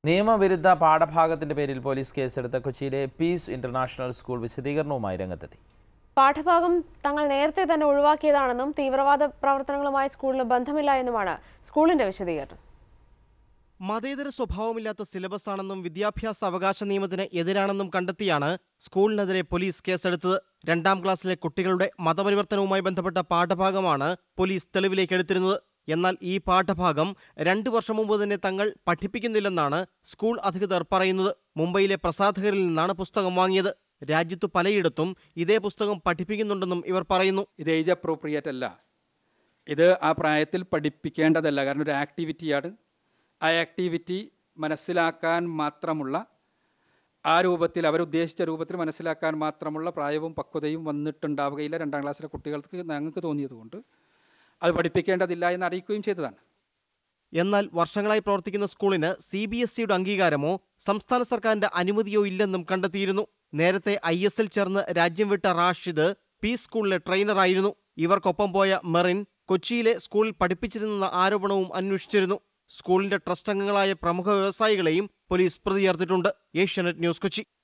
നിയമവിരുദ്ധ പാഠഭാഗത്തിന്റെ പേരിൽ പോലീസ് കേസെടുത്ത കൊച്ചിയിലെ പീസ് ഇന്റർനാഷണൽ സ്കൂൾ വിശദീകരണവുമായി രംഗത്തെത്തി പാഠഭാഗം തങ്ങൾ നേരത്തെ തന്നെ ഒഴിവാക്കിയതാണെന്നും തീവ്രവാദ പ്രവർത്തനങ്ങളുമായി സ്കൂളിന് ബന്ധമില്ല എന്നുമാണ് സ്കൂളിന്റെ വിശദീകരണം മതേതര സ്വഭാവമില്ലാത്ത സിലബസ് ആണെന്നും വിദ്യാഭ്യാസ അവകാശ നിയമത്തിന് എതിരാണെന്നും കണ്ടെത്തിയാണ് സ്കൂളിനെതിരെ പോലീസ് കേസെടുത്തത് രണ്ടാം ക്ലാസ്സിലെ കുട്ടികളുടെ മതപരിവർത്തനവുമായി ബന്ധപ്പെട്ട പാഠഭാഗമാണ് പോലീസ് തെളിവിലേക്ക് എടുത്തിരുന്നത് എന്നാൽ ഈ പാഠഭാഗം രണ്ടു വർഷം മുമ്പ് തന്നെ തങ്ങൾ പഠിപ്പിക്കുന്നില്ലെന്നാണ് സ്കൂൾ അധികൃതർ പറയുന്നത് മുംബൈയിലെ പ്രസാധകരിൽ നിന്നാണ് പുസ്തകം വാങ്ങിയത് രാജ്യത്തു പലയിടത്തും ഇതേ പുസ്തകം പഠിപ്പിക്കുന്നുണ്ടെന്നും ഇവർ പറയുന്നു ഇത് ഏജ് അപ്രോപ്രിയേറ്റ് അല്ല ഇത് ആ പ്രായത്തിൽ പഠിപ്പിക്കേണ്ടതല്ല കാരണം ഒരു ആക്ടിവിറ്റിയാണ് ആ ആക്ടിവിറ്റി മനസ്സിലാക്കാൻ മാത്രമുള്ള ആ രൂപത്തിൽ അവരുദ്ദേശിച്ച രൂപത്തിൽ മനസ്സിലാക്കാൻ മാത്രമുള്ള പ്രായവും പക്വതയും വന്നിട്ടുണ്ടാവുകയില്ല രണ്ടാം ക്ലാസ്സിലെ കുട്ടികൾക്ക് ഞങ്ങൾക്ക് തോന്നിയതുകൊണ്ട് അത് പഠിപ്പിക്കേണ്ടതില്ല എന്ന് അറിയിക്കുകയും ചെയ്തതാണ് എന്നാൽ വർഷങ്ങളായി പ്രവർത്തിക്കുന്ന സ്കൂളിന് സി ബി എസ് ഇയുടെ അംഗീകാരമോ സംസ്ഥാന സർക്കാരിന്റെ അനുമതിയോ ഇല്ലെന്നും കണ്ടെത്തിയിരുന്നു നേരത്തെ ഐ എസ് എൽ ചേർന്ന് രാജ്യം വിട്ട റാഷിദ് പി സ്കൂളിലെ ട്രെയിനറായിരുന്നു ഇവർക്കൊപ്പം പോയ മെറിൻ കൊച്ചിയിലെ സ്കൂളിൽ പഠിപ്പിച്ചിരുന്നെന്ന ആരോപണവും അന്വേഷിച്ചിരുന്നു സ്കൂളിന്റെ ട്രസ്റ്റ് അംഗങ്ങളായ പ്രമുഖ വ്യവസായികളെയും പോലീസ് പ്രതി ചേർത്തിട്ടുണ്ട് ഏഷ്യാനെറ്റ് ന്യൂസ് കൊച്ചി